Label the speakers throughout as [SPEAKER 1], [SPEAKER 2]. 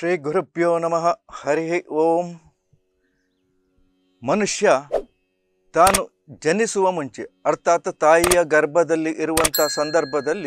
[SPEAKER 1] ಶ್ರೀ ಗುರುಭ್ಯೋ ನಮಃ ಹರಿ ಓಂ ಮನುಷ್ಯ ತಾನು ಜನಿಸುವ ಮುಂಚೆ ಅರ್ಥಾತ್ ತಾಯಿಯ ಗರ್ಭದಲ್ಲಿ ಇರುವಂಥ ಸಂದರ್ಭದಲ್ಲಿ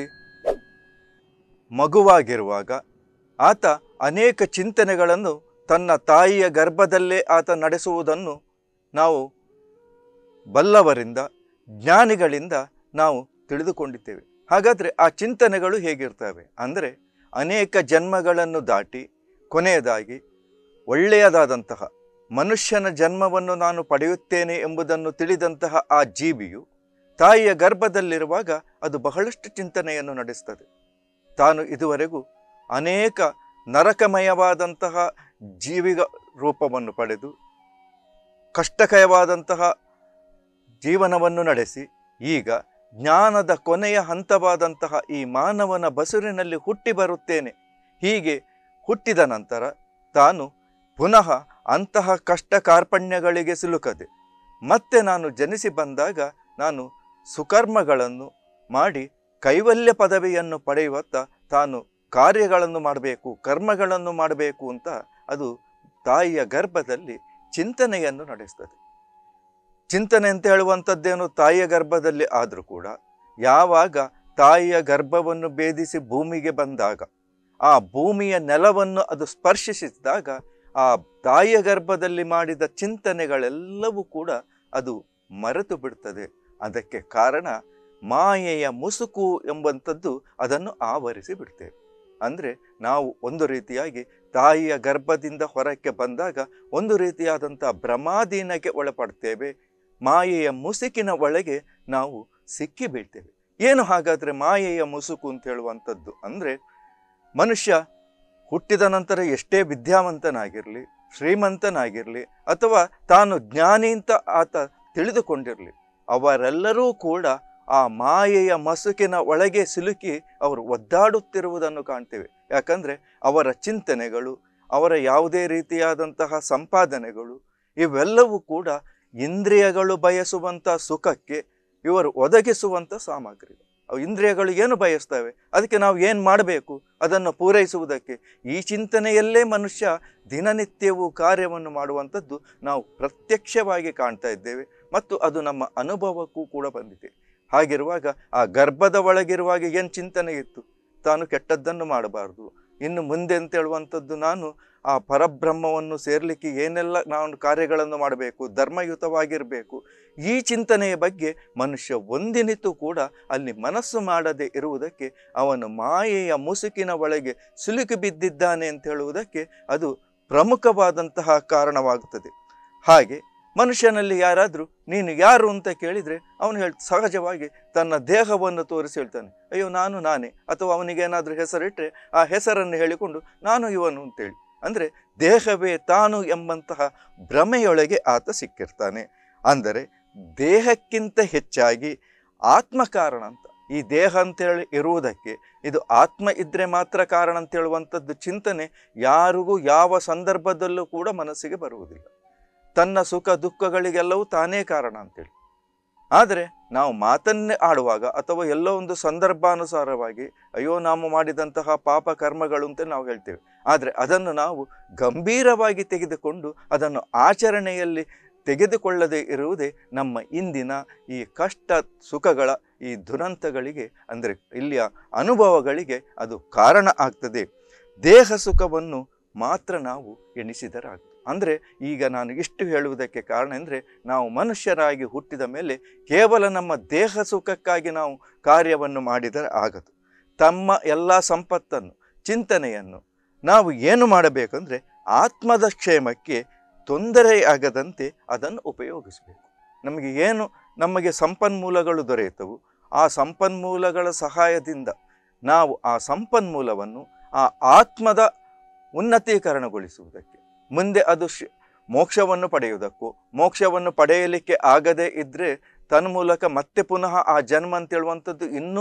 [SPEAKER 1] ಮಗುವಾಗಿರುವಾಗ ಆತ ಅನೇಕ ಚಿಂತನೆಗಳನ್ನು ತನ್ನ ತಾಯಿಯ ಗರ್ಭದಲ್ಲೇ ಆತ ನಡೆಸುವುದನ್ನು ನಾವು ಬಲ್ಲವರಿಂದ ಜ್ಞಾನಿಗಳಿಂದ ನಾವು ತಿಳಿದುಕೊಂಡಿದ್ದೇವೆ ಹಾಗಾದರೆ ಆ ಚಿಂತನೆಗಳು ಹೇಗಿರ್ತವೆ ಅಂದರೆ ಅನೇಕ ಜನ್ಮಗಳನ್ನು ದಾಟಿ ಕೊನೆಯದಾಗಿ ಒಳ್ಳೆಯದಾದಂತಹ ಮನುಷ್ಯನ ಜನ್ಮವನ್ನು ನಾನು ಪಡೆಯುತ್ತೇನೆ ಎಂಬುದನ್ನು ತಿಳಿದಂತಹ ಆ ಜೀವಿಯು ತಾಯಿಯ ಗರ್ಭದಲ್ಲಿರುವಾಗ ಅದು ಬಹಳಷ್ಟು ಚಿಂತನೆಯನ್ನು ನಡೆಸ್ತದೆ ತಾನು ಇದುವರೆಗೂ ಅನೇಕ ನರಕಮಯವಾದಂತಹ ಜೀವಿಗ ರೂಪವನ್ನು ಪಡೆದು ಕಷ್ಟಕರವಾದಂತಹ ಜೀವನವನ್ನು ನಡೆಸಿ ಈಗ ಜ್ಞಾನದ ಕೊನೆಯ ಹಂತವಾದಂತಹ ಈ ಮಾನವನ ಬಸುರಿನಲ್ಲಿ ಹುಟ್ಟಿ ಬರುತ್ತೇನೆ ಹೀಗೆ ಹುಟ್ಟಿದ ನಂತರ ತಾನು ಪುನಃ ಅಂತಹ ಕಷ್ಟ ಕಾರ್ಪಣ್ಯಗಳಿಗೆ ಸಿಲುಕದೆ ಮತ್ತೆ ನಾನು ಜನಿಸಿ ಬಂದಾಗ ನಾನು ಸುಕರ್ಮಗಳನ್ನು ಮಾಡಿ ಕೈವಲ್ಯ ಪದವಿಯನ್ನು ಪಡೆಯುವತ್ತ ತಾನು ಕಾರ್ಯಗಳನ್ನು ಮಾಡಬೇಕು ಕರ್ಮಗಳನ್ನು ಮಾಡಬೇಕು ಅಂತ ಅದು ತಾಯಿಯ ಗರ್ಭದಲ್ಲಿ ಚಿಂತನೆಯನ್ನು ನಡೆಸ್ತದೆ ಚಿಂತನೆ ಅಂತ ಹೇಳುವಂಥದ್ದೇನು ತಾಯಿಯ ಗರ್ಭದಲ್ಲಿ ಆದರೂ ಕೂಡ ಯಾವಾಗ ತಾಯಿಯ ಗರ್ಭವನ್ನು ಭೇದಿಸಿ ಭೂಮಿಗೆ ಬಂದಾಗ ಆ ಭೂಮಿಯ ನೆಲವನ್ನು ಅದು ಸ್ಪರ್ಶಿಸಿದಾಗ ಆ ತಾಯಿಯ ಗರ್ಭದಲ್ಲಿ ಮಾಡಿದ ಚಿಂತನೆಗಳೆಲ್ಲವೂ ಕೂಡ ಅದು ಮರೆತು ಬಿಡ್ತದೆ ಅದಕ್ಕೆ ಕಾರಣ ಮಾಯೆಯ ಮುಸುಕು ಎಂಬಂಥದ್ದು ಅದನ್ನು ಆವರಿಸಿ ಬಿಡ್ತೇವೆ ಅಂದರೆ ನಾವು ಒಂದು ರೀತಿಯಾಗಿ ತಾಯಿಯ ಗರ್ಭದಿಂದ ಹೊರಕ್ಕೆ ಬಂದಾಗ ಒಂದು ರೀತಿಯಾದಂಥ ಭ್ರಮಾಧೀನಕ್ಕೆ ಒಳಪಡ್ತೇವೆ ಮಾಯೆಯ ಮುಸುಕಿನ ಒಳಗೆ ನಾವು ಸಿಕ್ಕಿ ಬೀಳ್ತೇವೆ ಏನು ಹಾಗಾದರೆ ಮಾಯೆಯ ಮುಸುಕು ಅಂತ ಹೇಳುವಂಥದ್ದು ಅಂದರೆ ಮನುಷ್ಯ ಹುಟ್ಟಿದ ನಂತರ ಎಷ್ಟೇ ವಿದ್ಯಾವಂತನಾಗಿರಲಿ ಶ್ರೀಮಂತನಾಗಿರಲಿ ಅಥವಾ ತಾನು ಜ್ಞಾನಿ ಅಂತ ಆತ ತಿಳಿದುಕೊಂಡಿರಲಿ ಅವರೆಲ್ಲರೂ ಕೂಡ ಆ ಮಾಯೆಯ ಮಸುಕಿನ ಒಳಗೆ ಸಿಲುಕಿ ಅವರು ಒದ್ದಾಡುತ್ತಿರುವುದನ್ನು ಕಾಣ್ತೇವೆ ಯಾಕಂದರೆ ಅವರ ಚಿಂತನೆಗಳು ಅವರ ಯಾವುದೇ ರೀತಿಯಾದಂತಹ ಸಂಪಾದನೆಗಳು ಇವೆಲ್ಲವೂ ಕೂಡ ಇಂದ್ರಿಯಗಳು ಬಯಸುವಂಥ ಸುಖಕ್ಕೆ ಇವರು ಒದಗಿಸುವಂಥ ಸಾಮಗ್ರಿಗಳು ಅವು ಇಂದ್ರಿಯಗಳು ಏನು ಬಯಸ್ತವೆ ಅದಕ್ಕೆ ನಾವು ಏನು ಮಾಡಬೇಕು ಅದನ್ನು ಪೂರೈಸುವುದಕ್ಕೆ ಈ ಚಿಂತನೆಯಲ್ಲೇ ಮನುಷ್ಯ ದಿನನಿತ್ಯವೂ ಕಾರ್ಯವನ್ನು ಮಾಡುವಂಥದ್ದು ನಾವು ಪ್ರತ್ಯಕ್ಷವಾಗಿ ಕಾಣ್ತಾ ಇದ್ದೇವೆ ಮತ್ತು ಅದು ನಮ್ಮ ಅನುಭವಕ್ಕೂ ಕೂಡ ಬಂದಿದೆ ಹಾಗಿರುವಾಗ ಆ ಗರ್ಭದ ಒಳಗಿರುವಾಗ ಏನು ಚಿಂತನೆ ಇತ್ತು ತಾನು ಕೆಟ್ಟದ್ದನ್ನು ಮಾಡಬಾರ್ದು ಇನ್ನು ಮುಂದೆ ಅಂತ ಹೇಳುವಂಥದ್ದು ನಾನು ಆ ಪರಬ್ರಹ್ಮವನ್ನು ಸೇರಲಿಕ್ಕೆ ಏನೆಲ್ಲ ನಾನು ಕಾರ್ಯಗಳನ್ನು ಮಾಡಬೇಕು ಧರ್ಮಯುತವಾಗಿರಬೇಕು ಈ ಚಿಂತನೆಯ ಬಗ್ಗೆ ಮನುಷ್ಯ ಒಂದಿನಿತೂ ಕೂಡ ಅಲ್ಲಿ ಮನಸ್ಸು ಮಾಡದೆ ಇರುವುದಕ್ಕೆ ಅವನು ಮಾಯೆಯ ಮುಸುಕಿನ ಒಳಗೆ ಸಿಲುಕಿ ಬಿದ್ದಿದ್ದಾನೆ ಅಂತ ಹೇಳುವುದಕ್ಕೆ ಅದು ಪ್ರಮುಖವಾದಂತಹ ಕಾರಣವಾಗುತ್ತದೆ ಹಾಗೆ ಮನುಷ್ಯನಲ್ಲಿ ಯಾರಾದರೂ ನೀನು ಯಾರು ಅಂತ ಕೇಳಿದರೆ ಅವನು ಹೇಳ್ ಸಹಜವಾಗಿ ತನ್ನ ದೇಹವನ್ನು ತೋರಿಸಿ ಹೇಳ್ತಾನೆ ಅಯ್ಯೋ ನಾನು ನಾನೇ ಅಥವಾ ಅವನಿಗೆ ಏನಾದರೂ ಹೆಸರಿಟ್ಟರೆ ಆ ಹೆಸರನ್ನು ಹೇಳಿಕೊಂಡು ನಾನು ಇವನು ಅಂತೇಳಿ ಅಂದರೆ ದೇಹವೇ ತಾನು ಎಂಬಂತಹ ಭ್ರಮೆಯೊಳಗೆ ಆತ ಸಿಕ್ಕಿರ್ತಾನೆ ಅಂದರೆ ದೇಹಕ್ಕಿಂತ ಹೆಚ್ಚಾಗಿ ಆತ್ಮ ಕಾರಣ ಅಂತ ಈ ದೇಹ ಅಂತೇಳಿ ಇರುವುದಕ್ಕೆ ಇದು ಆತ್ಮ ಇದ್ದರೆ ಮಾತ್ರ ಕಾರಣ ಅಂತ ಹೇಳುವಂಥದ್ದು ಚಿಂತನೆ ಯಾರಿಗೂ ಯಾವ ಸಂದರ್ಭದಲ್ಲೂ ಕೂಡ ಮನಸ್ಸಿಗೆ ಬರುವುದಿಲ್ಲ ತನ್ನ ಸುಖ ದುಃಖಗಳಿಗೆಲ್ಲವೂ ತಾನೇ ಕಾರಣ ಅಂತೇಳಿ ಆದರೆ ನಾವು ಮಾತನ್ನೇ ಆಡುವಾಗ ಅಥವಾ ಎಲ್ಲೋ ಒಂದು ಸಂದರ್ಭಾನುಸಾರವಾಗಿ ಅಯ್ಯೋ ನಾವು ಮಾಡಿದಂತಹ ಪಾಪ ಕರ್ಮಗಳು ಅಂತ ನಾವು ಹೇಳ್ತೇವೆ ಆದರೆ ಅದನ್ನು ನಾವು ಗಂಭೀರವಾಗಿ ತೆಗೆದುಕೊಂಡು ಅದನ್ನು ಆಚರಣೆಯಲ್ಲಿ ತೆಗೆದುಕೊಳ್ಳದೇ ಇರುವುದೇ ನಮ್ಮ ಇಂದಿನ ಈ ಕಷ್ಟ ಸುಖಗಳ ಈ ದುರಂತಗಳಿಗೆ ಅಂದರೆ ಇಲ್ಲಿಯ ಅನುಭವಗಳಿಗೆ ಅದು ಕಾರಣ ಆಗ್ತದೆ ದೇಹ ಸುಖವನ್ನು ಮಾತ್ರ ನಾವು ಎಣಿಸಿದರಾಗ್ತದೆ ಅಂದರೆ ಈಗ ನಾನು ಇಷ್ಟು ಹೇಳುವುದಕ್ಕೆ ಕಾರಣ ಅಂದರೆ ನಾವು ಮನುಷ್ಯರಾಗಿ ಹುಟ್ಟಿದ ಮೇಲೆ ಕೇವಲ ನಮ್ಮ ದೇಹ ಸುಖಕ್ಕಾಗಿ ನಾವು ಕಾರ್ಯವನ್ನು ಮಾಡಿದರೆ ಆಗದು ತಮ್ಮ ಎಲ್ಲ ಸಂಪತ್ತನ್ನು ಚಿಂತನೆಯನ್ನು ನಾವು ಏನು ಮಾಡಬೇಕಂದ್ರೆ ಆತ್ಮದ ಕ್ಷೇಮಕ್ಕೆ ತೊಂದರೆಯಾಗದಂತೆ ಅದನ್ನು ಉಪಯೋಗಿಸಬೇಕು ನಮಗೆ ಏನು ನಮಗೆ ಸಂಪನ್ಮೂಲಗಳು ದೊರೆಯುತ್ತವು ಆ ಸಂಪನ್ಮೂಲಗಳ ಸಹಾಯದಿಂದ ನಾವು ಆ ಸಂಪನ್ಮೂಲವನ್ನು ಆ ಆತ್ಮದ ಉನ್ನತೀಕರಣಗೊಳಿಸುವುದಕ್ಕೆ ಮುಂದೆ ಅದು ಶ್ ಮೋಕ್ಷವನ್ನು ಪಡೆಯುವುದಕ್ಕೂ ಮೋಕ್ಷವನ್ನು ಪಡೆಯಲಿಕ್ಕೆ ಆಗದೇ ಇದ್ದರೆ ತನ್ಮೂಲಕ ಮತ್ತೆ ಪುನಃ ಆ ಜನ್ಮ ಅಂತೇಳುವಂಥದ್ದು ಇನ್ನೂ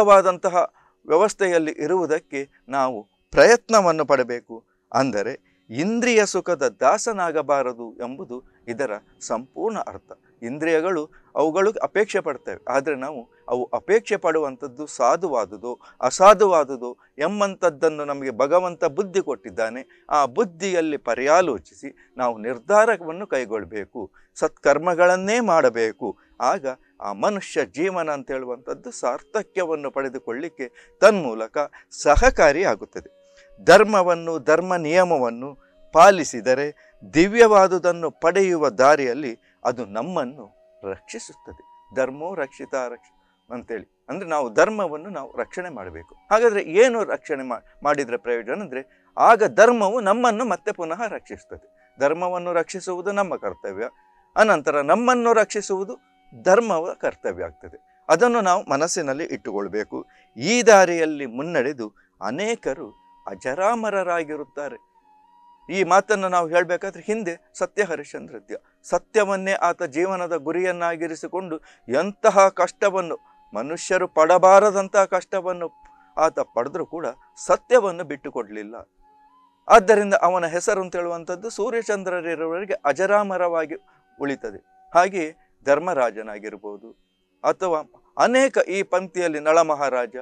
[SPEAKER 1] ಉತ್ತುಂಗವಾದಂತಹ ವ್ಯವಸ್ಥೆಯಲ್ಲಿ ಇರುವುದಕ್ಕೆ ನಾವು ಪ್ರಯತ್ನವನ್ನು ಪಡಬೇಕು ಅಂದರೆ ಇಂದ್ರಿಯ ಸುಖದ ದಾಸನಾಗಬಾರದು ಎಂಬುದು ಇದರ ಸಂಪೂರ್ಣ ಅರ್ಥ ಇಂದ್ರಿಯಗಳು ಅವುಗಳು ಅಪೇಕ್ಷೆ ಪಡ್ತವೆ ಆದರೆ ನಾವು ಅವು ಅಪೇಕ್ಷೆ ಪಡುವಂಥದ್ದು ಸಾಧುವಾದುದು ಅಸಾಧುವಾದುದು ಎಂಬಂಥದ್ದನ್ನು ನಮಗೆ ಭಗವಂತ ಬುದ್ಧಿ ಕೊಟ್ಟಿದ್ದಾನೆ ಆ ಬುದ್ಧಿಯಲ್ಲಿ ಪರ್ಯಾಲೋಚಿಸಿ ನಾವು ನಿರ್ಧಾರವನ್ನು ಕೈಗೊಳ್ಳಬೇಕು ಸತ್ಕರ್ಮಗಳನ್ನೇ ಮಾಡಬೇಕು ಆಗ ಆ ಮನುಷ್ಯ ಜೀವನ ಅಂತ ಹೇಳುವಂಥದ್ದು ಸಾರ್ಥಕ್ಯವನ್ನು ಪಡೆದುಕೊಳ್ಳಿಕ್ಕೆ ತನ್ಮೂಲಕ ಸಹಕಾರಿಯಾಗುತ್ತದೆ ಧರ್ಮವನ್ನು ಧರ್ಮ ನಿಯಮವನ್ನು ಪಾಲಿಸಿದರೆ ದಿವ್ಯವಾದುದನ್ನು ಪಡೆಯುವ ದಾರಿಯಲ್ಲಿ ಅದು ನಮ್ಮನ್ನು ರಕ್ಷಿಸುತ್ತದೆ ಧರ್ಮೋ ರಕ್ಷಿತ ರಕ್ಷ ಅಂತೇಳಿ ಅಂದರೆ ನಾವು ಧರ್ಮವನ್ನು ನಾವು ರಕ್ಷಣೆ ಮಾಡಬೇಕು ಹಾಗಾದರೆ ಏನು ರಕ್ಷಣೆ ಮಾ ಮಾಡಿದರೆ ಪ್ರಯೋಜನ ಅಂದರೆ ಆಗ ಧರ್ಮವು ನಮ್ಮನ್ನು ಮತ್ತೆ ಪುನಃ ರಕ್ಷಿಸ್ತದೆ ಧರ್ಮವನ್ನು ರಕ್ಷಿಸುವುದು ನಮ್ಮ ಕರ್ತವ್ಯ ಅನಂತರ ನಮ್ಮನ್ನು ರಕ್ಷಿಸುವುದು ಧರ್ಮವ ಕರ್ತವ್ಯ ಆಗ್ತದೆ ಅದನ್ನು ನಾವು ಮನಸ್ಸಿನಲ್ಲಿ ಇಟ್ಟುಕೊಳ್ಬೇಕು ಈ ದಾರಿಯಲ್ಲಿ ಮುನ್ನಡೆದು ಅನೇಕರು ಅಜರಾಮರರಾಗಿರುತ್ತಾರೆ ಈ ಮಾತನ್ನು ನಾವು ಹೇಳಬೇಕಾದ್ರೆ ಹಿಂದೆ ಸತ್ಯ ಹರಿಶ್ಚಂದ್ರದ್ಯ ಸತ್ಯವನ್ನೇ ಆತ ಜೀವನದ ಗುರಿಯನ್ನಾಗಿರಿಸಿಕೊಂಡು ಎಂತಹ ಕಷ್ಟವನ್ನು ಮನುಷ್ಯರು ಪಡಬಾರದಂತಹ ಕಷ್ಟವನ್ನು ಆತ ಪಡೆದರೂ ಕೂಡ ಸತ್ಯವನ್ನು ಬಿಟ್ಟುಕೊಡಲಿಲ್ಲ ಆದ್ದರಿಂದ ಅವನ ಹೆಸರು ಅಂತ ಹೇಳುವಂಥದ್ದು ಸೂರ್ಯಚಂದ್ರರಿರುವವರೆಗೆ ಅಜರಾಮರವಾಗಿ ಉಳಿತದೆ ಹಾಗೆಯೇ ಧರ್ಮರಾಜನಾಗಿರ್ಬೋದು ಅಥವಾ ಅನೇಕ ಈ ಪಂಕ್ತಿಯಲ್ಲಿ ನಳ ಮಹಾರಾಜ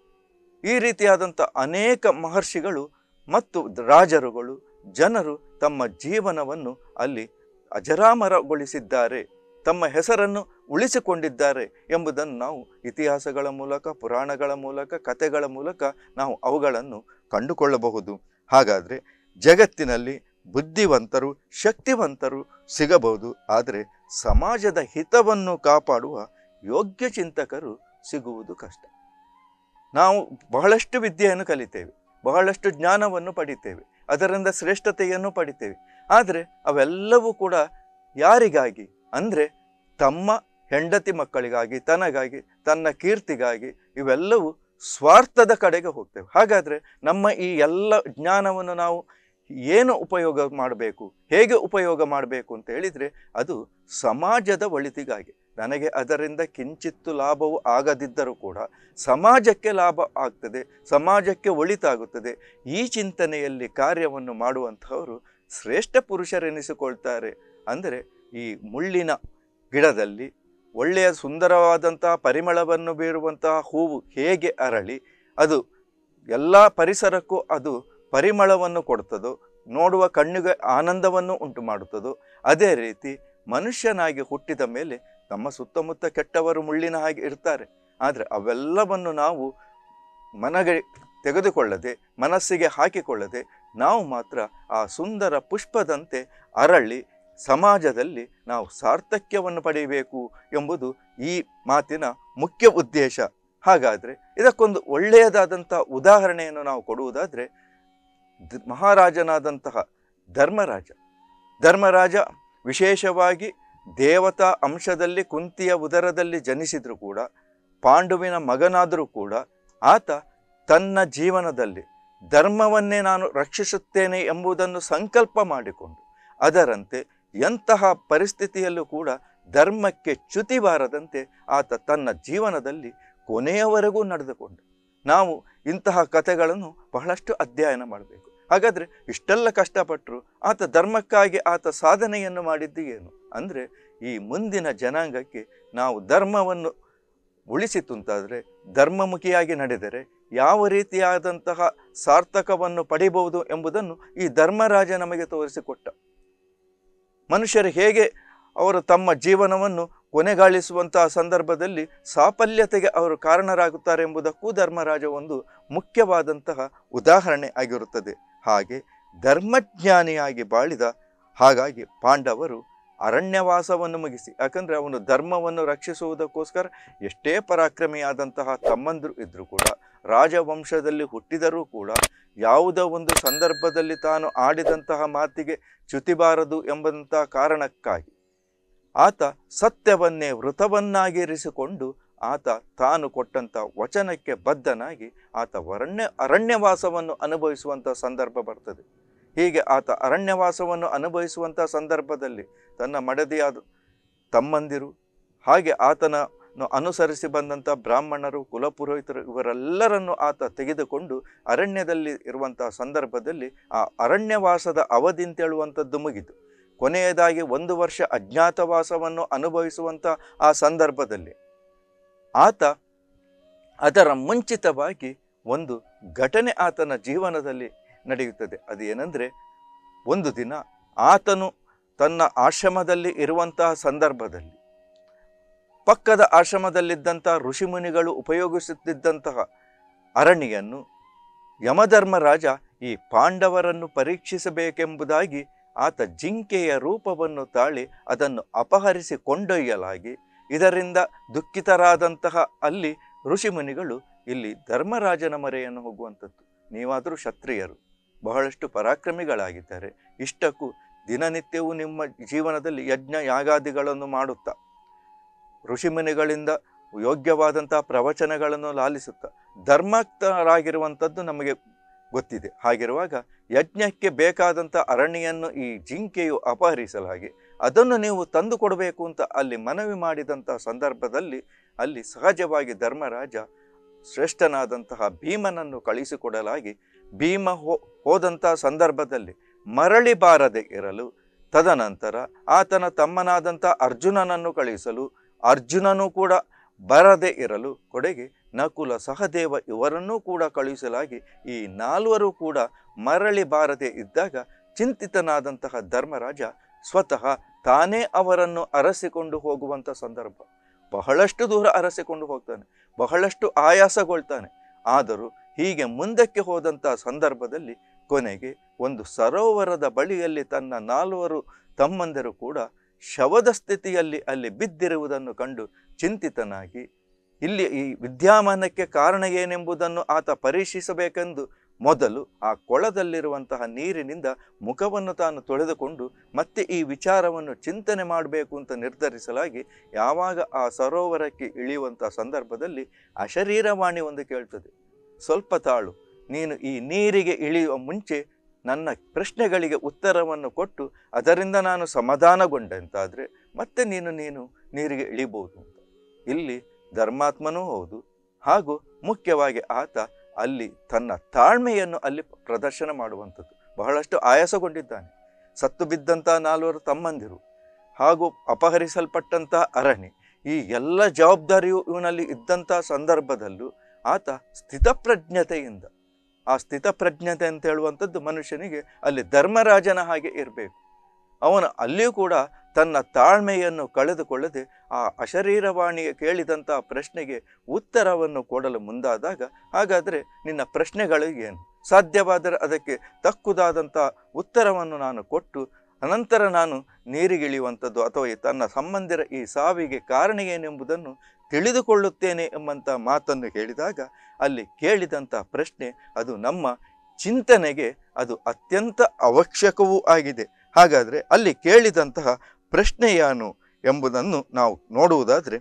[SPEAKER 1] ಈ ರೀತಿಯಾದಂಥ ಅನೇಕ ಮಹರ್ಷಿಗಳು ಮತ್ತು ರಾಜರುಗಳು ಜನರು ತಮ್ಮ ಜೀವನವನ್ನು ಅಲ್ಲಿ ಅಜರಾಮರಗೊಳಿಸಿದ್ದಾರೆ ತಮ್ಮ ಹೆಸರನ್ನು ಉಳಿಸಿಕೊಂಡಿದ್ದಾರೆ ಎಂಬುದನ್ನು ನಾವು ಇತಿಹಾಸಗಳ ಮೂಲಕ ಪುರಾಣಗಳ ಮೂಲಕ ಕಥೆಗಳ ಮೂಲಕ ನಾವು ಅವುಗಳನ್ನು ಕಂಡುಕೊಳ್ಳಬಹುದು ಹಾಗಾದರೆ ಜಗತ್ತಿನಲ್ಲಿ ಬುದ್ಧಿವಂತರು ಶಕ್ತಿವಂತರು ಸಿಗಬಹುದು ಆದರೆ ಸಮಾಜದ ಹಿತವನ್ನು ಕಾಪಾಡುವ ಯೋಗ್ಯ ಚಿಂತಕರು ಸಿಗುವುದು ಕಷ್ಟ ನಾವು ಬಹಳಷ್ಟು ವಿದ್ಯೆಯನ್ನು ಕಲಿತೇವೆ ಬಹಳಷ್ಟು ಜ್ಞಾನವನ್ನು ಪಡಿತೇವೆ ಅದರಿಂದ ಶ್ರೇಷ್ಠತೆಯನ್ನು ಪಡಿತೇವೆ ಆದರೆ ಅವೆಲ್ಲವೂ ಕೂಡ ಯಾರಿಗಾಗಿ ಅಂದರೆ ತಮ್ಮ ಹೆಂಡತಿ ಮಕ್ಕಳಿಗಾಗಿ ತನಗಾಗಿ ತನ್ನ ಕೀರ್ತಿಗಾಗಿ ಇವೆಲ್ಲವೂ ಸ್ವಾರ್ಥದ ಕಡೆಗೆ ಹೋಗ್ತೇವೆ ಹಾಗಾದರೆ ನಮ್ಮ ಈ ಎಲ್ಲ ಜ್ಞಾನವನ್ನು ನಾವು ಏನು ಉಪಯೋಗ ಮಾಡಬೇಕು ಹೇಗೆ ಉಪಯೋಗ ಮಾಡಬೇಕು ಅಂತ ಹೇಳಿದರೆ ಅದು ಸಮಾಜದ ಒಳಿತಿಗಾಗಿ ನನಗೆ ಅದರಿಂದ ಕಿಂಚಿತ್ತು ಲಾಭವು ಆಗದಿದ್ದರೂ ಕೂಡ ಸಮಾಜಕ್ಕೆ ಲಾಭ ಆಗ್ತದೆ ಸಮಾಜಕ್ಕೆ ಒಳಿತಾಗುತ್ತದೆ ಈ ಚಿಂತನೆಯಲ್ಲಿ ಕಾರ್ಯವನ್ನು ಮಾಡುವಂಥವರು ಶ್ರೇಷ್ಠ ಪುರುಷರೆನಿಸಿಕೊಳ್ತಾರೆ ಅಂದರೆ ಈ ಮುಳ್ಳಿನ ಗಿಡದಲ್ಲಿ ಒಳ್ಳೆಯ ಸುಂದರವಾದಂತಹ ಪರಿಮಳವನ್ನು ಬೀರುವಂತಹ ಹೂವು ಹೇಗೆ ಅರಳಿ ಅದು ಎಲ್ಲ ಪರಿಸರಕ್ಕೂ ಅದು ಪರಿಮಳವನ್ನು ಕೊಡ್ತದೋ ನೋಡುವ ಕಣ್ಣಿಗೆ ಆನಂದವನ್ನು ಉಂಟು ಮಾಡುತ್ತದೋ ಅದೇ ರೀತಿ ಮನುಷ್ಯನಾಗಿ ಹುಟ್ಟಿದ ಮೇಲೆ ನಮ್ಮ ಸುತ್ತಮುತ್ತ ಕೆಟ್ಟವರು ಮುಳ್ಳಿನ ಹಾಗೆ ಇರ್ತಾರೆ ಆದರೆ ಅವೆಲ್ಲವನ್ನು ನಾವು ಮನಗೆ ತೆಗೆದುಕೊಳ್ಳದೆ ಮನಸ್ಸಿಗೆ ಹಾಕಿಕೊಳ್ಳದೆ ನಾವು ಮಾತ್ರ ಆ ಸುಂದರ ಪುಷ್ಪದಂತೆ ಅರಳಿ ಸಮಾಜದಲ್ಲಿ ನಾವು ಸಾರ್ಥಕ್ಯವನ್ನು ಪಡೆಯಬೇಕು ಎಂಬುದು ಈ ಮಾತಿನ ಮುಖ್ಯ ಉದ್ದೇಶ ಹಾಗಾದರೆ ಇದಕ್ಕೊಂದು ಒಳ್ಳೆಯದಾದಂಥ ಉದಾಹರಣೆಯನ್ನು ನಾವು ಕೊಡುವುದಾದರೆ ದ್- ಮಹಾರಾಜನಾದಂತಹ ಧರ್ಮರಾಜ ಧರ್ಮರಾಜ ವಿಶೇಷವಾಗಿ ದೇವತಾ ಅಂಶದಲ್ಲಿ ಕುಂತಿಯ ಉದರದಲ್ಲಿ ಜನಿಸಿದರೂ ಕೂಡ ಪಾಂಡುವಿನ ಮಗನಾದರೂ ಕೂಡ ಆತ ತನ್ನ ಜೀವನದಲ್ಲಿ ಧರ್ಮವನ್ನೇ ನಾನು ರಕ್ಷಿಸುತ್ತೇನೆ ಎಂಬುದನ್ನು ಸಂಕಲ್ಪ ಮಾಡಿಕೊಂಡು ಅದರಂತೆ ಎಂತಹ ಪರಿಸ್ಥಿತಿಯಲ್ಲೂ ಕೂಡ ಧರ್ಮಕ್ಕೆ ಚ್ಯುತಿ ಬಾರದಂತೆ ಆತ ತನ್ನ ಜೀವನದಲ್ಲಿ ಕೊನೆಯವರೆಗೂ ನಡೆದುಕೊಂಡ ನಾವು ಇಂತಹ ಕಥೆಗಳನ್ನು ಬಹಳಷ್ಟು ಅಧ್ಯಯನ ಮಾಡಬೇಕು ಹಾಗಾದರೆ ಇಷ್ಟೆಲ್ಲ ಕಷ್ಟಪಟ್ಟರು ಆತ ಧರ್ಮಕ್ಕಾಗಿ ಆತ ಸಾಧನೆಯನ್ನು ಮಾಡಿದ್ದು ಏನು ಅಂದರೆ ಈ ಮುಂದಿನ ಜನಾಂಗಕ್ಕೆ ನಾವು ಧರ್ಮವನ್ನು ಉಳಿಸಿ ತುಂತಾದರೆ ಧರ್ಮಮುಖಿಯಾಗಿ ನಡೆದರೆ ಯಾವ ರೀತಿಯಾದಂತಹ ಸಾರ್ಥಕವನ್ನು ಪಡಿಬಹುದು ಎಂಬುದನ್ನು ಈ ಧರ್ಮರಾಜ ನಮಗೆ ತೋರಿಸಿಕೊಟ್ಟ ಮನುಷ್ಯರು ಹೇಗೆ ಅವರು ತಮ್ಮ ಜೀವನವನ್ನು ಕೊನೆಗಾಣಿಸುವಂತಹ ಸಂದರ್ಭದಲ್ಲಿ ಸಾಫಲ್ಯತೆಗೆ ಅವರು ಕಾರಣರಾಗುತ್ತಾರೆ ಎಂಬುದಕ್ಕೂ ಧರ್ಮರಾಜ ಒಂದು ಮುಖ್ಯವಾದಂತಹ ಉದಾಹರಣೆ ಆಗಿರುತ್ತದೆ ಹಾಗೆ ಧರ್ಮಜ್ಞಾನಿಯಾಗಿ ಬಾಳಿದ ಹಾಗಾಗಿ ಪಾಂಡವರು ಅರಣ್ಯವಾಸವನ್ನು ಮುಗಿಸಿ ಯಾಕಂದರೆ ಅವನು ಧರ್ಮವನ್ನು ರಕ್ಷಿಸುವುದಕ್ಕೋಸ್ಕರ ಎಷ್ಟೇ ಪರಾಕ್ರಮಿಯಾದಂತಹ ತಮ್ಮಂದರು ಇದ್ದರೂ ಕೂಡ ರಾಜವಂಶದಲ್ಲಿ ಹುಟ್ಟಿದರೂ ಕೂಡ ಯಾವುದೋ ಒಂದು ಸಂದರ್ಭದಲ್ಲಿ ತಾನು ಆಡಿದಂತಹ ಮಾತಿಗೆ ಚ್ಯುತಿಬಾರದು ಎಂಬಂತಹ ಕಾರಣಕ್ಕಾಗಿ ಆತ ಸತ್ಯವನ್ನೇ ವೃತವನ್ನಾಗಿರಿಸಿಕೊಂಡು ಆತ ತಾನು ಕೊಟ್ಟಂಥ ವಚನಕ್ಕೆ ಬದ್ಧನಾಗಿ ಆತ ಅರಣ್ಯ ಅರಣ್ಯವಾಸವನ್ನು ಅನುಭವಿಸುವಂಥ ಸಂದರ್ಭ ಬರ್ತದೆ ಹೀಗೆ ಆತ ಅರಣ್ಯವಾಸವನ್ನು ಅನುಭವಿಸುವಂಥ ಸಂದರ್ಭದಲ್ಲಿ ತನ್ನ ಮಡದಿಯಾದ ತಮ್ಮಂದಿರು ಹಾಗೆ ಆತನ ಅನುಸರಿಸಿ ಬಂದಂಥ ಬ್ರಾಹ್ಮಣರು ಕುಲಪುರೋಹಿತರು ಇವರೆಲ್ಲರನ್ನು ಆತ ತೆಗೆದುಕೊಂಡು ಅರಣ್ಯದಲ್ಲಿ ಇರುವಂತಹ ಸಂದರ್ಭದಲ್ಲಿ ಆ ಅರಣ್ಯವಾಸದ ಅವಧಿ ಅಂತೇಳುವಂಥದ್ದು ಮುಗಿತು ಕೊನೆಯದಾಗಿ ಒಂದು ವರ್ಷ ಅಜ್ಞಾತವಾಸವನ್ನು ಅನುಭವಿಸುವಂಥ ಆ ಸಂದರ್ಭದಲ್ಲಿ ಆತ ಅದರ ಮುಂಚಿತವಾಗಿ ಒಂದು ಘಟನೆ ಆತನ ಜೀವನದಲ್ಲಿ ನಡೆಯುತ್ತದೆ ಅದು ಏನಂದರೆ ಒಂದು ದಿನ ಆತನು ತನ್ನ ಆಶ್ರಮದಲ್ಲಿ ಇರುವಂತಹ ಸಂದರ್ಭದಲ್ಲಿ ಪಕ್ಕದ ಆಶ್ರಮದಲ್ಲಿದ್ದಂಥ ಋಷಿಮುನಿಗಳು ಉಪಯೋಗಿಸುತ್ತಿದ್ದಂತಹ ಅರಣ್ಯನ್ನು ಯಮಧರ್ಮರಾಜ ಈ ಪಾಂಡವರನ್ನು ಪರೀಕ್ಷಿಸಬೇಕೆಂಬುದಾಗಿ ಆತ ಜಿಂಕೆಯ ರೂಪವನ್ನು ತಾಳಿ ಅದನ್ನು ಅಪಹರಿಸಿ ಕೊಂಡೊಯ್ಯಲಾಗಿ ಇದರಿಂದ ದುಃಖಿತರಾದಂತಹ ಅಲ್ಲಿ ಋಷಿಮುನಿಗಳು ಇಲ್ಲಿ ಧರ್ಮರಾಜನ ಮರೆಯನ್ನು ಹೋಗುವಂಥದ್ದು ನೀವಾದರೂ ಕ್ಷತ್ರಿಯರು ಬಹಳಷ್ಟು ಪರಾಕ್ರಮಿಗಳಾಗಿದ್ದಾರೆ ಇಷ್ಟಕ್ಕೂ ದಿನನಿತ್ಯವೂ ನಿಮ್ಮ ಜೀವನದಲ್ಲಿ ಯಜ್ಞ ಯಾಗಾದಿಗಳನ್ನು ಮಾಡುತ್ತಾ ಋಷಿಮುನಿಗಳಿಂದ ಯೋಗ್ಯವಾದಂತಹ ಪ್ರವಚನಗಳನ್ನು ಲಾಲಿಸುತ್ತಾ ಧರ್ಮಕ್ತರಾಗಿರುವಂಥದ್ದು ನಮಗೆ ಗೊತ್ತಿದೆ ಹಾಗಿರುವಾಗ ಯಜ್ಞಕ್ಕೆ ಬೇಕಾದಂಥ ಅರಣ್ಯನ್ನು ಈ ಜಿಂಕೆಯು ಅಪಹರಿಸಲಾಗಿ ಅದನ್ನು ನೀವು ತಂದು ಕೊಡಬೇಕು ಅಂತ ಅಲ್ಲಿ ಮನವಿ ಮಾಡಿದಂತಹ ಸಂದರ್ಭದಲ್ಲಿ ಅಲ್ಲಿ ಸಹಜವಾಗಿ ಧರ್ಮರಾಜ ಶ್ರೇಷ್ಠನಾದಂತಹ ಭೀಮನನ್ನು ಕಳಿಸಿಕೊಡಲಾಗಿ ಭೀಮ ಹೋ ಹೋದಂತಹ ಸಂದರ್ಭದಲ್ಲಿ ಮರಳಿ ಬಾರದೆ ಇರಲು ತದನಂತರ ಆತನ ತಮ್ಮನಾದಂಥ ಅರ್ಜುನನನ್ನು ಕಳಿಸಲು ಅರ್ಜುನನು ಕೂಡ ಬರದೆ ಇರಲು ಕೊಡೆಗೆ ನಕುಲ ಸಹದೇವ ಇವರನ್ನೂ ಕೂಡ ಕಳುಹಿಸಲಾಗಿ ಈ ನಾಲ್ವರು ಕೂಡ ಮರಳಿ ಬಾರದೆ ಇದ್ದಾಗ ಚಿಂತಿತನಾದಂತಹ ಧರ್ಮರಾಜ ಸ್ವತಃ ತಾನೇ ಅವರನ್ನು ಅರಸಿಕೊಂಡು ಹೋಗುವಂಥ ಸಂದರ್ಭ ಬಹಳಷ್ಟು ದೂರ ಅರಸಿಕೊಂಡು ಹೋಗ್ತಾನೆ ಬಹಳಷ್ಟು ಆಯಾಸಗೊಳ್ತಾನೆ ಆದರೂ ಹೀಗೆ ಮುಂದಕ್ಕೆ ಹೋದಂಥ ಸಂದರ್ಭದಲ್ಲಿ ಕೊನೆಗೆ ಒಂದು ಸರೋವರದ ಬಳಿಯಲ್ಲಿ ತನ್ನ ನಾಲ್ವರು ತಮ್ಮಂದಿರು ಕೂಡ ಶವದ ಸ್ಥಿತಿಯಲ್ಲಿ ಅಲ್ಲಿ ಬಿದ್ದಿರುವುದನ್ನು ಕಂಡು ಚಿಂತಿತನಾಗಿ ಇಲ್ಲಿ ಈ ವಿದ್ಯಾಮಾನಕ್ಕೆ ಕಾರಣ ಏನೆಂಬುದನ್ನು ಆತ ಪರೀಕ್ಷಿಸಬೇಕೆಂದು ಮೊದಲು ಆ ಕೊಳದಲ್ಲಿರುವಂತಹ ನೀರಿನಿಂದ ಮುಖವನ್ನು ತಾನು ತೊಳೆದುಕೊಂಡು ಮತ್ತೆ ಈ ವಿಚಾರವನ್ನು ಚಿಂತನೆ ಮಾಡಬೇಕು ಅಂತ ನಿರ್ಧರಿಸಲಾಗಿ ಯಾವಾಗ ಆ ಸರೋವರಕ್ಕೆ ಇಳಿಯುವಂಥ ಸಂದರ್ಭದಲ್ಲಿ ಅಶರೀರವಾಣಿ ಒಂದು ಕೇಳ್ತದೆ ಸ್ವಲ್ಪ ತಾಳು ನೀನು ಈ ನೀರಿಗೆ ಇಳಿಯುವ ಮುಂಚೆ ನನ್ನ ಪ್ರಶ್ನೆಗಳಿಗೆ ಉತ್ತರವನ್ನು ಕೊಟ್ಟು ಅದರಿಂದ ನಾನು ಸಮಾಧಾನಗೊಂಡಂತಾದರೆ ಮತ್ತೆ ನೀನು ನೀನು ನೀರಿಗೆ ಇಳಿಬೋದು ಅಂತ ಇಲ್ಲಿ ಧರ್ಮಾತ್ಮನೂ ಹೌದು ಹಾಗೂ ಮುಖ್ಯವಾಗಿ ಆತ ಅಲ್ಲಿ ತನ್ನ ತಾಳ್ಮೆಯನ್ನು ಅಲ್ಲಿ ಪ್ರದರ್ಶನ ಮಾಡುವಂಥದ್ದು ಬಹಳಷ್ಟು ಆಯಾಸಗೊಂಡಿದ್ದಾನೆ ಸತ್ತು ಬಿದ್ದಂಥ ನಾಲ್ವರು ತಮ್ಮಂದಿರು ಹಾಗೂ ಅಪಹರಿಸಲ್ಪಟ್ಟಂಥ ಅರಣಿ ಈ ಎಲ್ಲ ಜವಾಬ್ದಾರಿಯು ಇವನಲ್ಲಿ ಇದ್ದಂಥ ಸಂದರ್ಭದಲ್ಲೂ ಆತ ಸ್ಥಿತಪ್ರಜ್ಞತೆಯಿಂದ ಆ ಸ್ಥಿತಪ್ರಜ್ಞತೆ ಅಂತ ಹೇಳುವಂಥದ್ದು ಮನುಷ್ಯನಿಗೆ ಅಲ್ಲಿ ಧರ್ಮರಾಜನ ಹಾಗೆ ಇರಬೇಕು ಅವನು ಅಲ್ಲಿಯೂ ಕೂಡ ತನ್ನ ತಾಳ್ಮೆಯನ್ನು ಕಳೆದುಕೊಳ್ಳದೆ ಆ ಅಶರೀರವಾಣಿಗೆ ಕೇಳಿದಂಥ ಪ್ರಶ್ನೆಗೆ ಉತ್ತರವನ್ನು ಕೊಡಲು ಮುಂದಾದಾಗ ಹಾಗಾದರೆ ನಿನ್ನ ಪ್ರಶ್ನೆಗಳು ಏನು ಸಾಧ್ಯವಾದರೆ ಅದಕ್ಕೆ ತಕ್ಕುದಾದಂಥ ಉತ್ತರವನ್ನು ನಾನು ಕೊಟ್ಟು ಅನಂತರ ನಾನು ನೀರಿಗಿಳಿಯುವಂಥದ್ದು ಅಥವಾ ಈ ತನ್ನ ಸಂಬಂಧಿರ ಈ ಸಾವಿಗೆ ಕಾರಣ ಏನೆಂಬುದನ್ನು ತಿಳಿದುಕೊಳ್ಳುತ್ತೇನೆ ಎಂಬಂಥ ಮಾತನ್ನು ಹೇಳಿದಾಗ ಅಲ್ಲಿ ಕೇಳಿದಂಥ ಪ್ರಶ್ನೆ ಅದು ನಮ್ಮ ಚಿಂತನೆಗೆ ಅದು ಅತ್ಯಂತ ಅವಶ್ಯಕವೂ ಆಗಿದೆ ಹಾಗಾದರೆ ಅಲ್ಲಿ ಕೇಳಿದಂತಹ ಪ್ರಶ್ನೆ ಏನು ಎಂಬುದನ್ನು ನಾವು ನೋಡುವುದಾದರೆ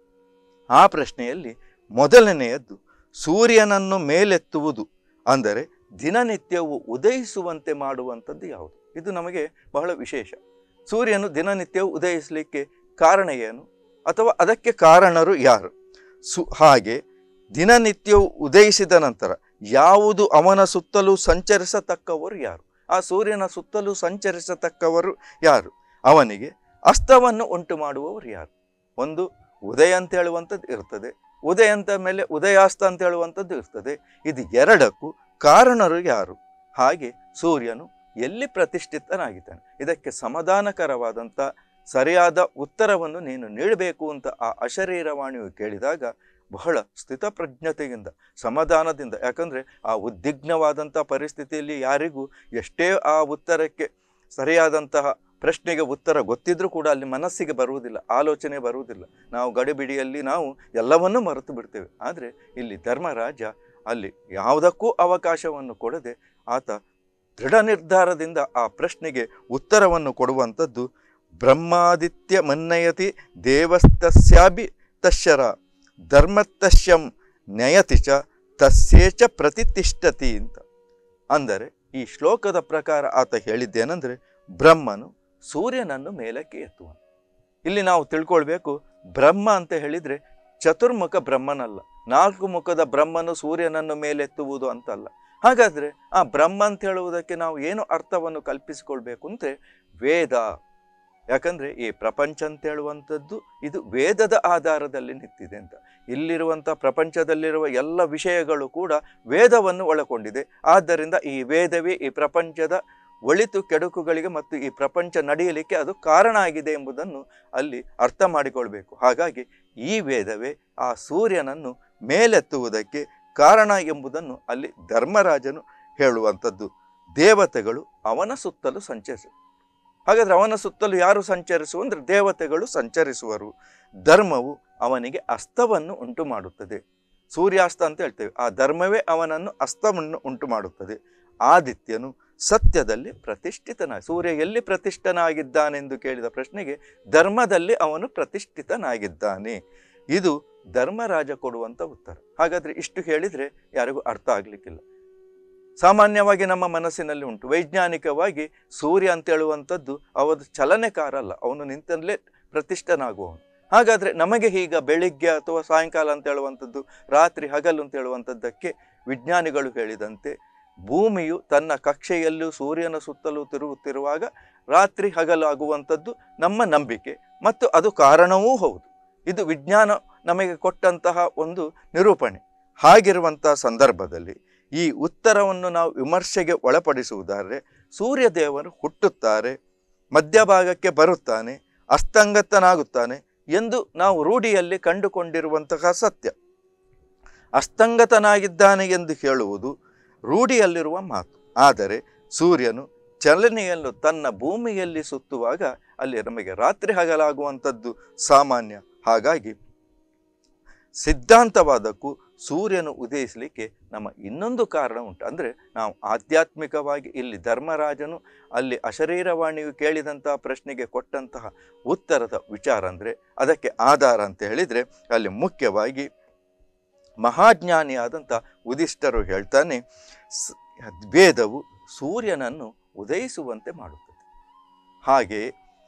[SPEAKER 1] ಆ ಪ್ರಶ್ನೆಯಲ್ಲಿ ಮೊದಲನೆಯದ್ದು ಸೂರ್ಯನನ್ನು ಮೇಲೆತ್ತುವುದು ಅಂದರೆ ದಿನನಿತ್ಯವು ಉದಯಿಸುವಂತೆ ಮಾಡುವಂಥದ್ದು ಯಾವುದು ಇದು ನಮಗೆ ಬಹಳ ವಿಶೇಷ ಸೂರ್ಯನು ದಿನನಿತ್ಯವೂ ಉದಯಿಸಲಿಕ್ಕೆ ಕಾರಣ ಏನು ಅಥವಾ ಅದಕ್ಕೆ ಕಾರಣರು ಯಾರು ಸು ಹಾಗೆ ದಿನನಿತ್ಯವೂ ಉದಯಿಸಿದ ನಂತರ ಯಾವುದು ಅವನ ಸುತ್ತಲೂ ಸಂಚರಿಸತಕ್ಕವರು ಯಾರು ಆ ಸೂರ್ಯನ ಸುತ್ತಲೂ ಸಂಚರಿಸತಕ್ಕವರು ಯಾರು ಅವನಿಗೆ ಅಸ್ತವನ್ನು ಉಂಟು ಮಾಡುವವರು ಯಾರು ಒಂದು ಉದಯ ಅಂತ ಹೇಳುವಂಥದ್ದು ಇರ್ತದೆ ಉದಯ ಅಂತ ಮೇಲೆ ಉದಯಾಸ್ತ ಅಂತ ಹೇಳುವಂಥದ್ದು ಇರ್ತದೆ ಇದು ಎರಡಕ್ಕೂ ಕಾರಣರು ಯಾರು ಹಾಗೆ ಸೂರ್ಯನು ಎಲ್ಲಿ ಪ್ರತಿಷ್ಠಿತನಾಗಿದ್ದಾನೆ ಇದಕ್ಕೆ ಸಮಾಧಾನಕರವಾದಂಥ ಸರಿಯಾದ ಉತ್ತರವನ್ನು ನೀನು ನೀಡಬೇಕು ಅಂತ ಆ ಅಶರೀರವಾಣಿಯು ಕೇಳಿದಾಗ ಬಹಳ ಸ್ಥಿತಪ್ರಜ್ಞತೆಯಿಂದ ಸಮಾಧಾನದಿಂದ ಯಾಕಂದರೆ ಆ ಉದ್ವಿಗ್ನವಾದಂಥ ಪರಿಸ್ಥಿತಿಯಲ್ಲಿ ಯಾರಿಗೂ ಎಷ್ಟೇ ಆ ಉತ್ತರಕ್ಕೆ ಸರಿಯಾದಂತಹ ಪ್ರಶ್ನೆಗೆ ಉತ್ತರ ಗೊತ್ತಿದ್ರೂ ಕೂಡ ಅಲ್ಲಿ ಮನಸ್ಸಿಗೆ ಬರುವುದಿಲ್ಲ ಆಲೋಚನೆ ಬರುವುದಿಲ್ಲ ನಾವು ಗಡಿಬಿಡಿಯಲ್ಲಿ ನಾವು ಎಲ್ಲವನ್ನೂ ಮರೆತು ಬಿಡ್ತೇವೆ ಆದರೆ ಇಲ್ಲಿ ಧರ್ಮರಾಜ ಅಲ್ಲಿ ಯಾವುದಕ್ಕೂ ಅವಕಾಶವನ್ನು ಕೊಡದೆ ಆತ ದೃಢ ನಿರ್ಧಾರದಿಂದ ಆ ಪ್ರಶ್ನೆಗೆ ಉತ್ತರವನ್ನು ಕೊಡುವಂಥದ್ದು ಬ್ರಹ್ಮಾದಿತ್ಯ ಮನ್ನಯತಿ ದೇವಸ್ತಸ್ಯಾಭಿ ತಶ್ಯರ ಧರ್ಮತಶ್ಯಂ ನಯತಿ ಚ ತಸ್ಯೇಚ ಪ್ರತಿಷ್ಠತಿ ಅಂತ ಅಂದರೆ ಈ ಶ್ಲೋಕದ ಪ್ರಕಾರ ಆತ ಹೇಳಿದ್ದೇನೆಂದರೆ ಬ್ರಹ್ಮನು ಸೂರ್ಯನನ್ನು ಮೇಲಕ್ಕೆ ಎತ್ತುವನು ಇಲ್ಲಿ ನಾವು ತಿಳ್ಕೊಳ್ಬೇಕು ಬ್ರಹ್ಮ ಅಂತ ಹೇಳಿದರೆ ಚತುರ್ಮುಖ ಬ್ರಹ್ಮನಲ್ಲ ನಾಲ್ಕು ಮುಖದ ಬ್ರಹ್ಮನು ಸೂರ್ಯನನ್ನು ಮೇಲೆತ್ತುವುದು ಅಂತಲ್ಲ ಹಾಗಾದ್ರೆ ಆ ಬ್ರಹ್ಮ ಅಂತ ಹೇಳುವುದಕ್ಕೆ ನಾವು ಏನು ಅರ್ಥವನ್ನು ಕಲ್ಪಿಸಿಕೊಳ್ಬೇಕು ಅಂದ್ರೆ ವೇದ ಯಾಕಂದ್ರೆ ಈ ಪ್ರಪಂಚ ಅಂತ ಹೇಳುವಂಥದ್ದು ಇದು ವೇದದ ಆಧಾರದಲ್ಲಿ ನಿಂತಿದೆ ಅಂತ ಇಲ್ಲಿರುವಂಥ ಪ್ರಪಂಚದಲ್ಲಿರುವ ಎಲ್ಲ ವಿಷಯಗಳು ಕೂಡ ವೇದವನ್ನು ಒಳಗೊಂಡಿದೆ ಆದ್ದರಿಂದ ಈ ವೇದವೇ ಈ ಪ್ರಪಂಚದ ಒಳಿತು ಕೆಡುಕುಗಳಿಗೆ ಮತ್ತು ಈ ಪ್ರಪಂಚ ನಡೆಯಲಿಕ್ಕೆ ಅದು ಕಾರಣ ಆಗಿದೆ ಎಂಬುದನ್ನು ಅಲ್ಲಿ ಅರ್ಥ ಮಾಡಿಕೊಳ್ಬೇಕು ಹಾಗಾಗಿ ಈ ವೇದವೇ ಆ ಸೂರ್ಯನನ್ನು ಮೇಲೆತ್ತುವುದಕ್ಕೆ ಕಾರಣ ಎಂಬುದನ್ನು ಅಲ್ಲಿ ಧರ್ಮರಾಜನು ಹೇಳುವಂಥದ್ದು ದೇವತೆಗಳು ಅವನ ಸುತ್ತಲೂ ಸಂಚರಿಸ ಹಾಗಾದ್ರೆ ಅವನ ಸುತ್ತಲೂ ಯಾರು ಸಂಚರಿಸುವ ಅಂದರೆ ದೇವತೆಗಳು ಸಂಚರಿಸುವರು ಧರ್ಮವು ಅವನಿಗೆ ಅಸ್ತವನ್ನು ಉಂಟು ಮಾಡುತ್ತದೆ ಸೂರ್ಯಾಸ್ತ ಅಂತ ಹೇಳ್ತೇವೆ ಆ ಧರ್ಮವೇ ಅವನನ್ನು ಅಸ್ತವನ್ನು ಉಂಟು ಮಾಡುತ್ತದೆ ಆದಿತ್ಯನು ಸತ್ಯದಲ್ಲಿ ಪ್ರತಿಷ್ಠಿತನ ಸೂರ್ಯ ಎಲ್ಲಿ ಪ್ರತಿಷ್ಠನಾಗಿದ್ದಾನೆಂದು ಕೇಳಿದ ಪ್ರಶ್ನೆಗೆ ಧರ್ಮದಲ್ಲಿ ಅವನು ಪ್ರತಿಷ್ಠಿತನಾಗಿದ್ದಾನೆ ಇದು ಧರ್ಮರಾಜ ಕೊಡುವಂಥ ಉತ್ತರ ಹಾಗಾದ್ರೆ ಇಷ್ಟು ಹೇಳಿದರೆ ಯಾರಿಗೂ ಅರ್ಥ ಆಗಲಿಕ್ಕಿಲ್ಲ ಸಾಮಾನ್ಯವಾಗಿ ನಮ್ಮ ಮನಸ್ಸಿನಲ್ಲಿ ಉಂಟು ವೈಜ್ಞಾನಿಕವಾಗಿ ಸೂರ್ಯ ಅಂತ ಹೇಳುವಂಥದ್ದು ಅವನು ಚಲನೆಕಾರ ಅಲ್ಲ ಅವನು ನಿಂತಲ್ಲೇ ಪ್ರತಿಷ್ಠನಾಗುವವನು ಹಾಗಾದರೆ ನಮಗೆ ಈಗ ಬೆಳಿಗ್ಗೆ ಅಥವಾ ಸಾಯಂಕಾಲ ಅಂತ ಹೇಳುವಂಥದ್ದು ರಾತ್ರಿ ಹಗಲು ಅಂತ ಹೇಳುವಂಥದ್ದಕ್ಕೆ ವಿಜ್ಞಾನಿಗಳು ಹೇಳಿದಂತೆ ಭೂಮಿಯು ತನ್ನ ಕಕ್ಷೆಯಲ್ಲೂ ಸೂರ್ಯನ ಸುತ್ತಲೂ ತಿರುಗುತ್ತಿರುವಾಗ ರಾತ್ರಿ ಹಗಲು ಆಗುವಂಥದ್ದು ನಮ್ಮ ನಂಬಿಕೆ ಮತ್ತು ಅದು ಕಾರಣವೂ ಹೌದು ಇದು ವಿಜ್ಞಾನ ನಮಗೆ ಕೊಟ್ಟಂತಹ ಒಂದು ನಿರೂಪಣೆ ಹಾಗಿರುವಂತಹ ಸಂದರ್ಭದಲ್ಲಿ ಈ ಉತ್ತರವನ್ನು ನಾವು ವಿಮರ್ಶೆಗೆ ಒಳಪಡಿಸುವುದಾದರೆ ಸೂರ್ಯ ದೇವರು ಹುಟ್ಟುತ್ತಾರೆ ಮಧ್ಯಭಾಗಕ್ಕೆ ಬರುತ್ತಾನೆ ಅಸ್ತಂಗತನಾಗುತ್ತಾನೆ ಎಂದು ನಾವು ರೂಢಿಯಲ್ಲಿ ಕಂಡುಕೊಂಡಿರುವಂತಹ ಸತ್ಯ ಅಸ್ತಂಗತನಾಗಿದ್ದಾನೆ ಎಂದು ಹೇಳುವುದು ರೂಢಿಯಲ್ಲಿರುವ ಮಾತು ಆದರೆ ಸೂರ್ಯನು ಚಲನೆಯನ್ನು ತನ್ನ ಭೂಮಿಯಲ್ಲಿ ಸುತ್ತುವಾಗ ಅಲ್ಲಿ ನಮಗೆ ರಾತ್ರಿ ಹಗಲಾಗುವಂಥದ್ದು ಸಾಮಾನ್ಯ ಹಾಗಾಗಿ ಸಿದ್ಧಾಂತವಾದಕ್ಕೂ ಸೂರ್ಯನು ಉದಯಿಸಲಿಕ್ಕೆ ನಮ್ಮ ಇನ್ನೊಂದು ಕಾರಣ ಉಂಟು ಅಂದರೆ ನಾವು ಆಧ್ಯಾತ್ಮಿಕವಾಗಿ ಇಲ್ಲಿ ಧರ್ಮರಾಜನು ಅಲ್ಲಿ ಅಶರೀರವಾಣಿಯು ಕೇಳಿದಂತಹ ಪ್ರಶ್ನೆಗೆ ಕೊಟ್ಟಂತಹ ಉತ್ತರದ ವಿಚಾರ ಅಂದರೆ ಅದಕ್ಕೆ ಆಧಾರ ಅಂತ ಹೇಳಿದರೆ ಅಲ್ಲಿ ಮುಖ್ಯವಾಗಿ ಮಹಾಜ್ಞಾನಿಯಾದಂಥ ಉದಿಷ್ಟರು ಹೇಳ್ತಾನೆ ಸ್- ವೇದವು ಸೂರ್ಯನನ್ನು ಉದಯಿಸುವಂತೆ ಮಾಡುತ್ತದೆ ಹಾಗೆಯೇ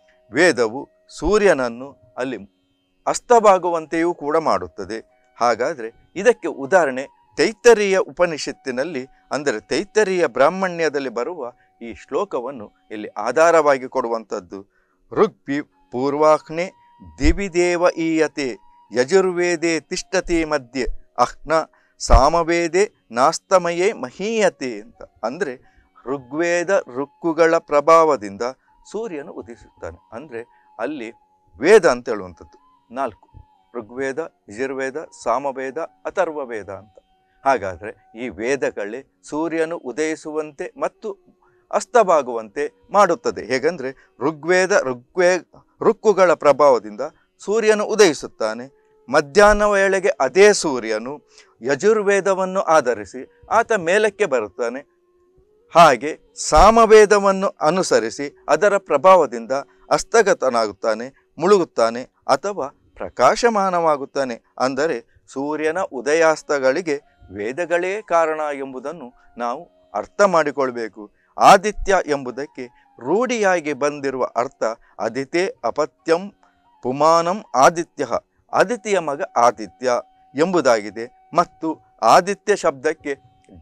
[SPEAKER 1] ವೇದವು ಸೂರ್ಯನನ್ನು ಅಲ್ಲಿ ಅಸ್ತವಾಗುವಂತೆಯೂ ಕೂಡ ಮಾಡುತ್ತದೆ ಹಾಗಾದರೆ ಇದಕ್ಕೆ ಉದಾಹರಣೆ ತೈತ್ತರೀಯ ಉಪನಿಷತ್ತಿನಲ್ಲಿ ಅಂದರೆ ತೈತ್ತರೀಯ ಬ್ರಾಹ್ಮಣ್ಯದಲ್ಲಿ ಬರುವ ಈ ಶ್ಲೋಕವನ್ನು ಇಲ್ಲಿ ಆಧಾರವಾಗಿ ಕೊಡುವಂಥದ್ದು ಋಗ್ವಿ ಪೂರ್ವಾಹ್ನೆ ದಿವಿದೇವ ಈಯತೆ ಯಜುರ್ವೇದೆ ತಿಷ್ಟತಿ ಮಧ್ಯೆ ಅಹ್ನ ಸಾಮವೇದೆ ನಾಸ್ತಮಯೇ ಮಹೀಯತೆ ಅಂತ ಅಂದರೆ ಋಗ್ವೇದ ಋಕ್ಕುಗಳ ಪ್ರಭಾವದಿಂದ ಸೂರ್ಯನು ಉದಿಸುತ್ತಾನೆ ಅಂದರೆ ಅಲ್ಲಿ ವೇದ ಅಂತ ಹೇಳುವಂಥದ್ದು ನಾಲ್ಕು ಋಗ್ವೇದ ಯಜುರ್ವೇದ ಸಾಮವೇದ ಅಥರ್ವವೇದ ಅಂತ ಹಾಗಾದರೆ ಈ ವೇದಗಳೇ ಸೂರ್ಯನು ಉದಯಿಸುವಂತೆ ಮತ್ತು ಅಸ್ತವಾಗುವಂತೆ ಮಾಡುತ್ತದೆ ಹೇಗೆಂದರೆ ಋಗ್ವೇದ ಋಗ್ವೇ ಋಕ್ಕುಗಳ ಪ್ರಭಾವದಿಂದ ಸೂರ್ಯನು ಉದಯಿಸುತ್ತಾನೆ ಮಧ್ಯಾಹ್ನ ವೇಳೆಗೆ ಅದೇ ಸೂರ್ಯನು ಯಜುರ್ವೇದವನ್ನು ಆಧರಿಸಿ ಆತ ಮೇಲಕ್ಕೆ ಬರುತ್ತಾನೆ ಹಾಗೆ ಸಾಮವೇದವನ್ನು ಅನುಸರಿಸಿ ಅದರ ಪ್ರಭಾವದಿಂದ ಅಸ್ತಗತನಾಗುತ್ತಾನೆ ಮುಳುಗುತ್ತಾನೆ ಅಥವಾ ಪ್ರಕಾಶಮಾನವಾಗುತ್ತಾನೆ ಅಂದರೆ ಸೂರ್ಯನ ಉದಯಾಸ್ತಗಳಿಗೆ ವೇದಗಳೇ ಕಾರಣ ಎಂಬುದನ್ನು ನಾವು ಅರ್ಥ ಮಾಡಿಕೊಳ್ಬೇಕು ಆದಿತ್ಯ ಎಂಬುದಕ್ಕೆ ರೂಢಿಯಾಗಿ ಬಂದಿರುವ ಅರ್ಥ ಅದಿತೆ ಅಪತ್ಯಂ ಪುಮಾನಂ ಆದಿತ್ಯ ಆದಿತ್ಯ ಮಗ ಆದಿತ್ಯ ಎಂಬುದಾಗಿದೆ ಮತ್ತು ಆದಿತ್ಯ ಶಬ್ದಕ್ಕೆ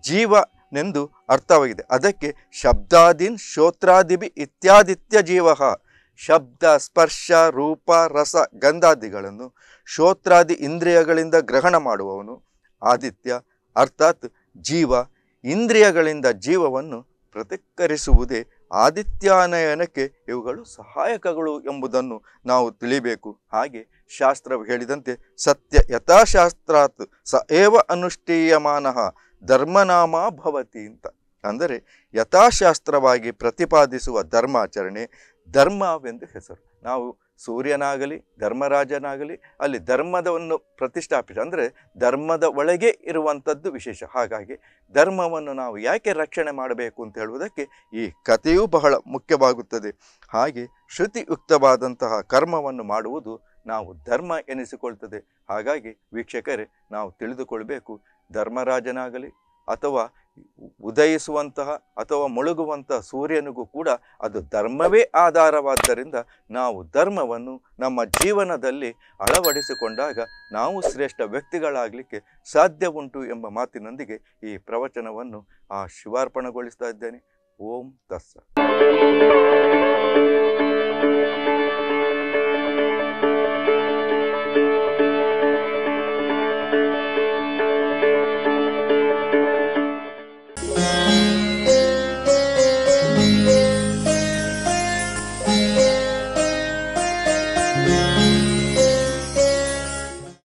[SPEAKER 1] ಜೀವನೆಂದು ಅರ್ಥವಾಗಿದೆ ಅದಕ್ಕೆ ಶಬ್ದಾದೀನ್ ಶ್ರೋತ್ರಾದಿಭಿ ಇತ್ಯಾದಿತ್ಯ ಜೀವ ಶಬ್ದ ಸ್ಪರ್ಶ ರೂಪ ರಸ ಗಂಧಾದಿಗಳನ್ನು ಶ್ರೋತ್ರಾದಿ ಇಂದ್ರಿಯಗಳಿಂದ ಗ್ರಹಣ ಮಾಡುವವನು ಆದಿತ್ಯ ಅರ್ಥಾತ್ ಜೀವ ಇಂದ್ರಿಯಗಳಿಂದ ಜೀವವನ್ನು ಪ್ರತಿಕರಿಸುವುದೇ ಆದಿತ್ಯಾನಯನಕ್ಕೆ ಇವುಗಳು ಸಹಾಯಕಗಳು ಎಂಬುದನ್ನು ನಾವು ತಿಳಿಬೇಕು ಹಾಗೆ ಶಾಸ್ತ್ರವು ಹೇಳಿದಂತೆ ಸತ್ಯ ಯಥಾಶಾಸ್ತ್ರಾತ್ ಸ ಏವ ಅನುಷ್ಠೀಯಮಾನ ಧರ್ಮನಾಮ ಭವತಿ ಅಂತ ಅಂದರೆ ಯಥಾಶಾಸ್ತ್ರವಾಗಿ ಪ್ರತಿಪಾದಿಸುವ ಧರ್ಮಾಚರಣೆ ಧರ್ಮವೆಂದು ಹೆಸರು ನಾವು ಸೂರ್ಯನಾಗಲಿ ಧರ್ಮರಾಜನಾಗಲಿ ಅಲ್ಲಿ ಧರ್ಮದವನ್ನು ಪ್ರತಿಷ್ಠಾಪಿಸಿ ಅಂದರೆ ಧರ್ಮದ ಒಳಗೆ ಇರುವಂಥದ್ದು ವಿಶೇಷ ಹಾಗಾಗಿ ಧರ್ಮವನ್ನು ನಾವು ಯಾಕೆ ರಕ್ಷಣೆ ಮಾಡಬೇಕು ಅಂತ ಹೇಳುವುದಕ್ಕೆ ಈ ಕಥೆಯೂ ಬಹಳ ಮುಖ್ಯವಾಗುತ್ತದೆ ಹಾಗೆ ಶ್ರುತಿಯುಕ್ತವಾದಂತಹ ಕರ್ಮವನ್ನು ಮಾಡುವುದು ನಾವು ಧರ್ಮ ಎನಿಸಿಕೊಳ್ತದೆ ಹಾಗಾಗಿ ವೀಕ್ಷಕರೇ ನಾವು ತಿಳಿದುಕೊಳ್ಬೇಕು ಧರ್ಮರಾಜನಾಗಲಿ ಅಥವಾ ಉದಯಿಸುವಂತಹ ಅಥವಾ ಮುಳುಗುವಂತಹ ಸೂರ್ಯನಿಗೂ ಕೂಡ ಅದು ಧರ್ಮವೇ ಆಧಾರವಾದ್ದರಿಂದ ನಾವು ಧರ್ಮವನ್ನು ನಮ್ಮ ಜೀವನದಲ್ಲಿ ಅಳವಡಿಸಿಕೊಂಡಾಗ ನಾವು ಶ್ರೇಷ್ಠ ವ್ಯಕ್ತಿಗಳಾಗಲಿಕ್ಕೆ ಸಾಧ್ಯ ಉಂಟು ಎಂಬ ಮಾತಿನೊಂದಿಗೆ ಈ ಪ್ರವಚನವನ್ನು ಆ ಶಿವಾರ್ಪಣೆಗೊಳಿಸ್ತಾ ಇದ್ದೇನೆ ಓಂ ತಸ್ಸ